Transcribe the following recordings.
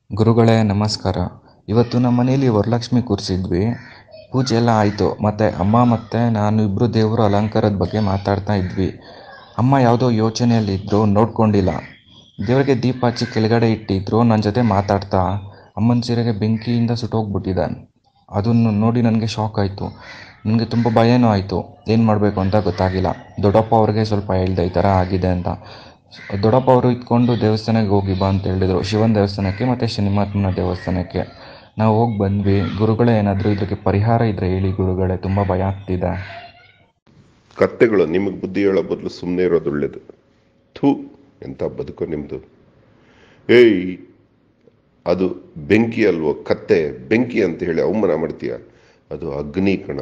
ಗುರುಗಳೇ ನಮಸ್ಕಾರ ಇವತ್ತು ನಮ್ಮ ಮನೇಲಿ ವರಲಕ್ಷ್ಮಿ ಕೂರಿಸಿದ್ವಿ ಪೂಜೆ ಎಲ್ಲ ಆಯಿತು ಮತ್ತು ಅಮ್ಮ ಮತ್ತು ನಾನು ಇಬ್ಬರು ದೇವರು ಅಲಂಕಾರದ ಬಗ್ಗೆ ಮಾತಾಡ್ತಾ ಇದ್ವಿ ಅಮ್ಮ ಯಾವುದೋ ಯೋಚನೆಯಲ್ಲಿದ್ದರು ನೋಡ್ಕೊಂಡಿಲ್ಲ ದೇವರಿಗೆ ದೀಪ ಹಚ್ಚಿ ಕೆಳಗಡೆ ಇಟ್ಟಿದ್ರು ನನ್ನ ಜೊತೆ ಮಾತಾಡ್ತಾ ಅಮ್ಮನ ಸೀರೆಗೆ ಬೆಂಕಿಯಿಂದ ಸುಟ್ಟೋಗ್ಬಿಟ್ಟಿದೆ ಅದನ್ನು ನೋಡಿ ನನಗೆ ಶಾಕ್ ಆಯಿತು ನನಗೆ ತುಂಬ ಭಯನೂ ಆಯಿತು ಏನು ಮಾಡಬೇಕು ಅಂತ ಗೊತ್ತಾಗಿಲ್ಲ ದೊಡ್ಡಪ್ಪ ಅವ್ರಿಗೆ ಸ್ವಲ್ಪ ಹೇಳ್ದೆ ಈ ಥರ ಆಗಿದೆ ಅಂತ ದೊಡ್ಡಪ್ಪ ಅವರು ಇಟ್ಕೊಂಡು ದೇವಸ್ಥಾನಕ್ಕೆ ಹೋಗಿ ಬಾ ಅಂತ ಹೇಳಿದರು ಶಿವನ ದೇವಸ್ಥಾನಕ್ಕೆ ಮತ್ತು ಶನಿಮಹಾತ್ಮನ ದೇವಸ್ಥಾನಕ್ಕೆ ನಾವು ಹೋಗಿ ಬಂದ್ವಿ ಗುರುಗಳೇ ಏನಾದರೂ ಇದಕ್ಕೆ ಪರಿಹಾರ ಇದ್ದರೆ ಹೇಳಿ ಗುರುಗಳೇ ತುಂಬ ಭಯ ಆಗ್ತಿದೆ ಕತ್ತೆಗಳು ನಿಮಗೆ ಬುದ್ಧಿ ಹೇಳೋ ಬದಲು ಸುಮ್ಮನೆ ಇರೋದು ಒಳ್ಳೇದು ಥೂ ಎಂಥ ಬದುಕು ನಿಮ್ಮದು ಏಯ್ ಅದು ಬೆಂಕಿ ಅಲ್ವೋ ಕತ್ತೆ ಬೆಂಕಿ ಅಂತ ಹೇಳಿ ಅವಮಾನ ಮಾಡ್ತೀಯ ಅದು ಅಗ್ನಿ ಕಣ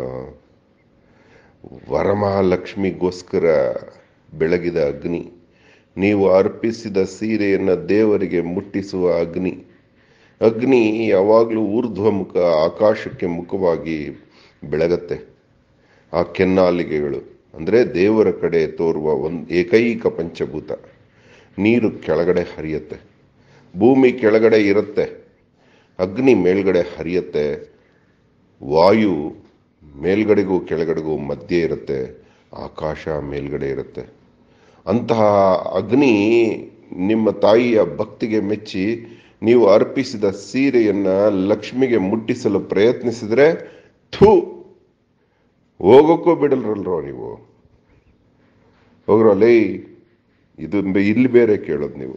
ವರಮಹಾಲಕ್ಷ್ಮಿಗೋಸ್ಕರ ಬೆಳಗಿದ ಅಗ್ನಿ ನೀವು ಅರ್ಪಿಸಿದ ಸೀರೆಯನ್ನು ದೇವರಿಗೆ ಮುಟ್ಟಿಸುವ ಅಗ್ನಿ ಅಗ್ನಿ ಯಾವಾಗಲೂ ಊರ್ಧ್ವಮುಖ ಆಕಾಶಕ್ಕೆ ಮುಖವಾಗಿ ಬೆಳಗತ್ತೆ ಆ ಕೆನ್ನಾಲಿಗೆಗಳು ಅಂದರೆ ದೇವರ ಕಡೆ ತೋರುವ ಒಂದು ಏಕೈಕ ಪಂಚಭೂತ ನೀರು ಕೆಳಗಡೆ ಹರಿಯುತ್ತೆ ಭೂಮಿ ಕೆಳಗಡೆ ಇರುತ್ತೆ ಅಗ್ನಿ ಮೇಲ್ಗಡೆ ಹರಿಯುತ್ತೆ ವಾಯು ಮೇಲ್ಗಡೆಗೂ ಕೆಳಗಡೆಗೂ ಮಧ್ಯೆ ಇರುತ್ತೆ ಆಕಾಶ ಮೇಲ್ಗಡೆ ಇರುತ್ತೆ ಅಂತಹ ಅಗ್ನಿ ನಿಮ್ಮ ತಾಯಿಯ ಭಕ್ತಿಗೆ ಮೆಚ್ಚಿ ನೀವು ಅರ್ಪಿಸಿದ ಸೀರೆಯನ್ನು ಲಕ್ಷ್ಮಿಗೆ ಮುಟ್ಟಿಸಲು ಪ್ರಯತ್ನಿಸಿದರೆ ಥೂ ಹೋಗೋಕ್ಕೂ ಬಿಡಲ್ರಲ್ರೋ ನೀವು ಹೋಗ್ರೋ ಲೇ ಇದು ಇಲ್ಲಿ ಬೇರೆ ಕೇಳೋದು ನೀವು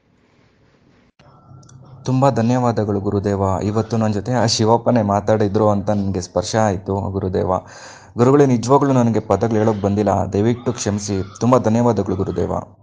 ತುಂಬ ಧನ್ಯವಾದಗಳು ಗುರುದೇವ ಇವತ್ತು ನನ್ನ ಜೊತೆ ಆ ಶಿವಪ್ಪನೇ ಮಾತಾಡಿದ್ರು ಅಂತ ನನಗೆ ಸ್ಪರ್ಶ ಆಯಿತು ಗುರುದೇವ ಗುರುಗಳೇ ನಿಜವಾಗ್ಲೂ ನನಗೆ ಪದಗಳು ಹೇಳೋಕ್ಕೆ ಬಂದಿಲ್ಲ ದಯವಿಟ್ಟು ಕ್ಷಮಿಸಿ ತುಂಬ ಧನ್ಯವಾದಗಳು ಗುರುದೇವ